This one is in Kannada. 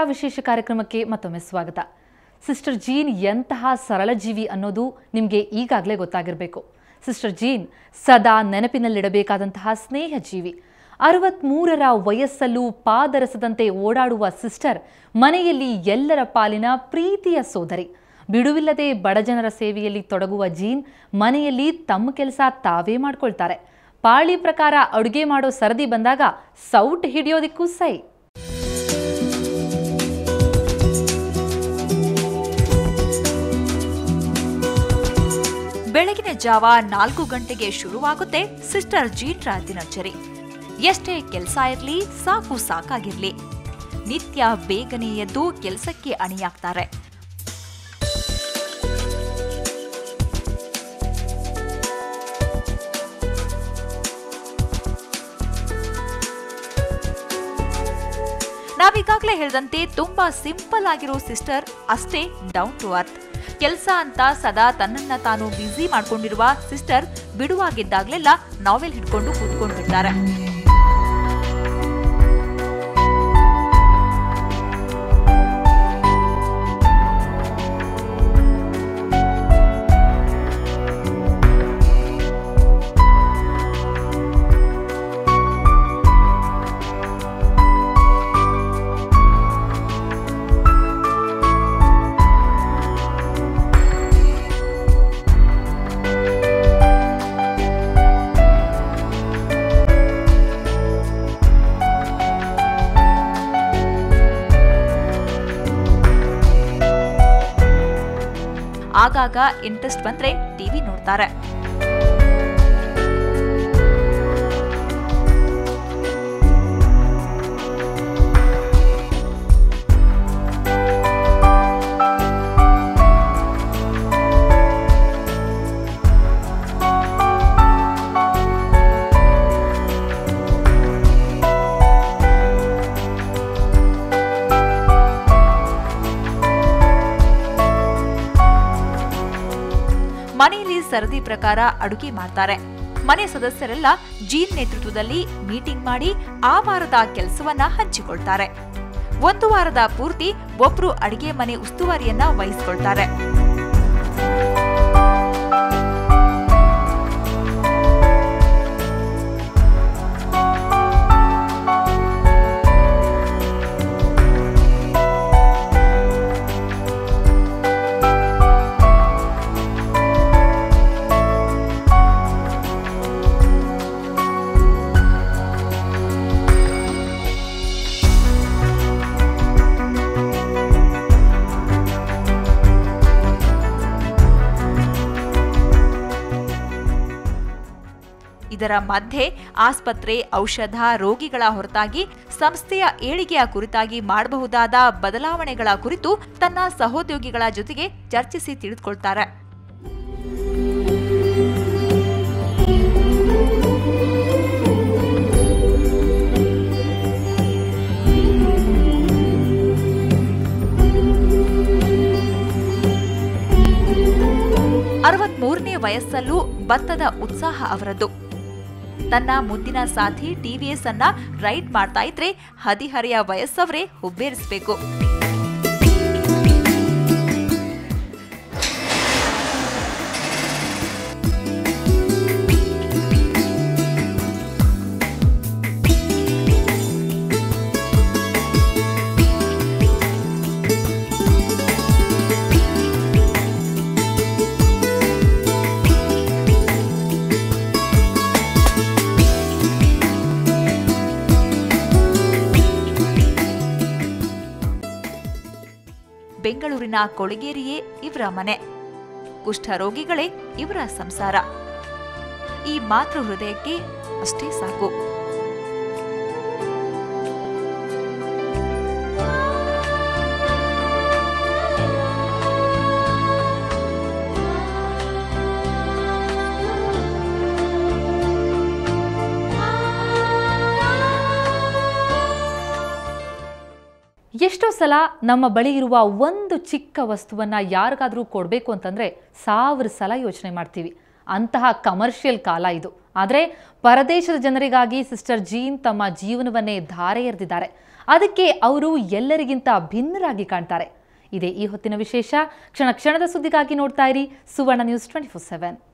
ವಿಶೇಷ ಕಾರ್ಯಕ್ರಮಕ್ಕೆ ಮತ್ತೊಮ್ಮೆ ಸ್ವಾಗತ ಸಿಸ್ಟರ್ ಜೀನ್ ಎಂತಹ ಸರಳ ಜೀವಿ ಅನ್ನೋದು ನಿಮಗೆ ಈಗಾಗಲೇ ಗೊತ್ತಾಗಿರಬೇಕು ಸಿಸ್ಟರ್ ಜೀನ್ ಸದಾ ನೆನಪಿನಲ್ಲಿಡಬೇಕಾದಂತಹ ಸ್ನೇಹ ಜೀವಿ ಅರವತ್ಮೂರರ ವಯಸ್ಸಲ್ಲೂ ಪಾದರಸದಂತೆ ಓಡಾಡುವ ಸಿಸ್ಟರ್ ಮನೆಯಲ್ಲಿ ಎಲ್ಲರ ಪಾಲಿನ ಪ್ರೀತಿಯ ಸೋದರಿ ಬಿಡುವಿಲ್ಲದೆ ಬಡಜನರ ಸೇವೆಯಲ್ಲಿ ತೊಡಗುವ ಜೀನ್ ಮನೆಯಲ್ಲಿ ತಮ್ಮ ಕೆಲಸ ತಾವೇ ಮಾಡ್ಕೊಳ್ತಾರೆ ಪಾಳಿ ಪ್ರಕಾರ ಅಡುಗೆ ಮಾಡೋ ಸರದಿ ಬಂದಾಗ ಸೌಟ್ ಹಿಡಿಯೋದಿಕ್ಕೂ ಸೈ ಬೆಳಗಿನ ಜಾವ ನಾಲ್ಕು ಗಂಟೆಗೆ ಶುರುವಾಗುತ್ತೆ ಸಿಸ್ಟರ್ ಜೀನ್ರ ದಿನಚರಿ ಎಷ್ಟೇ ಕೆಲಸ ಇರಲಿ ಸಾಕು ಸಾಕಾಗಿರ್ಲಿ ನಿತ್ಯ ಬೇಗನೆ ಎದ್ದು ಕೆಲಸಕ್ಕೆ ಅಣಿಯಾಗ್ತಾರೆ ನಾವೀಗಾಗಲೇ ಹೇಳಿದಂತೆ ತುಂಬಾ ಸಿಂಪಲ್ ಆಗಿರೋ ಸಿಸ್ಟರ್ ಅಷ್ಟೇ ಡೌನ್ ಟು ಅರ್ತ್ ಕೆಲಸ ಅಂತ ಸದಾ ತನ್ನನ್ನ ತಾನು ಬ್ಯುಸಿ ಮಾಡ್ಕೊಂಡಿರುವ ಸಿಸ್ಟರ್ ಬಿಡುವಾಗಿದ್ದಾಗ್ಲೆಲ್ಲ ನಾವೆಲ್ ಹಿಡ್ಕೊಂಡು ಕೂತ್ಕೊಂಡಿರ್ತಾರೆ ಆಗಾಗ ಇಂಟ್ರೆಸ್ಟ್ ಬಂದ್ರೆ ಟಿವಿ ನೋಡ್ತಾರೆ ಮನೆಯಲ್ಲಿ ಸರದಿ ಪ್ರಕಾರ ಅಡುಗೆ ಮಾಡ್ತಾರೆ ಮನೆ ಸದಸ್ಯರೆಲ್ಲ ಜೀನ್ ನೇತೃತ್ವದಲ್ಲಿ ಮೀಟಿಂಗ್ ಮಾಡಿ ಆ ವಾರದ ಕೆಲಸವನ್ನ ಹಂಚಿಕೊಳ್ತಾರೆ ಒಂದು ವಾರದ ಪೂರ್ತಿ ಒಬ್ರು ಅಡಿಗೆ ಮನೆ ಉಸ್ತುವಾರಿಯನ್ನ ವಹಿಸ್ಕೊಳ್ತಾರೆ ಇದರ ಮಧ್ಯೆ ಆಸ್ಪತ್ರೆ ಔಷಧ ರೋಗಿಗಳ ಹೊರತಾಗಿ ಸಂಸ್ಥೆಯ ಏಳಿಗೆಯ ಕುರಿತಾಗಿ ಮಾಡಬಹುದಾದ ಬದಲಾವಣೆಗಳ ಕುರಿತು ತನ್ನ ಸಹೋದ್ಯೋಗಿಗಳ ಜೊತೆಗೆ ಚರ್ಚಿಸಿ ತಿಳಿದುಕೊಳ್ತಾರೆ ಅರವತ್ಮೂರನೇ ವಯಸ್ಸಲ್ಲೂ ಭತ್ತದ ಉತ್ಸಾಹ ಅವರದ್ದು ತನ್ನ ಮುದ್ದಿನ ಸಾಥಿ ಟಿವಿಎಸ್ ಅನ್ನ ರೈಡ್ ಮಾಡ್ತಾ ಇದ್ರೆ ಹದಿಹರೆಯ ವಯಸ್ಸವರೇ ಹುಬ್ಬೇರಿಸಬೇಕು ಬೆಂಗಳೂರಿನ ಕೊಳಗೇರಿಯೇ ಇವರ ಮನೆ ಕುಷ್ಠರೋಗಿಗಳೇ ಇವರ ಸಂಸಾರ ಈ ಮಾತೃ ಹೃದಯಕ್ಕೆ ಅಷ್ಟೇ ಸಾಕು ಎಷ್ಟೋ ಸಲ ನಮ್ಮ ಬಳಿ ಇರುವ ಒಂದು ಚಿಕ್ಕ ವಸ್ತುವನ್ನ ಯಾರಿಗಾದ್ರೂ ಕೊಡಬೇಕು ಅಂತಂದ್ರೆ ಸಾವಿರ ಸಲ ಯೋಚನೆ ಮಾಡ್ತೀವಿ ಅಂತಹ ಕಮರ್ಷಿಯಲ್ ಕಾಲ ಇದು ಆದರೆ ಪರದೇಶದ ಜನರಿಗಾಗಿ ಸಿಸ್ಟರ್ ಜೀನ್ ತಮ್ಮ ಜೀವನವನ್ನೇ ಧಾರೆ ಎರೆದಿದ್ದಾರೆ ಅದಕ್ಕೆ ಅವರು ಎಲ್ಲರಿಗಿಂತ ಭಿನ್ನರಾಗಿ ಕಾಣ್ತಾರೆ ಇದೇ ಈ ಹೊತ್ತಿನ ವಿಶೇಷ ಕ್ಷಣ ಕ್ಷಣದ ಸುದ್ದಿಗಾಗಿ ನೋಡ್ತಾ ಇರಿ Suvarna news twenty four seven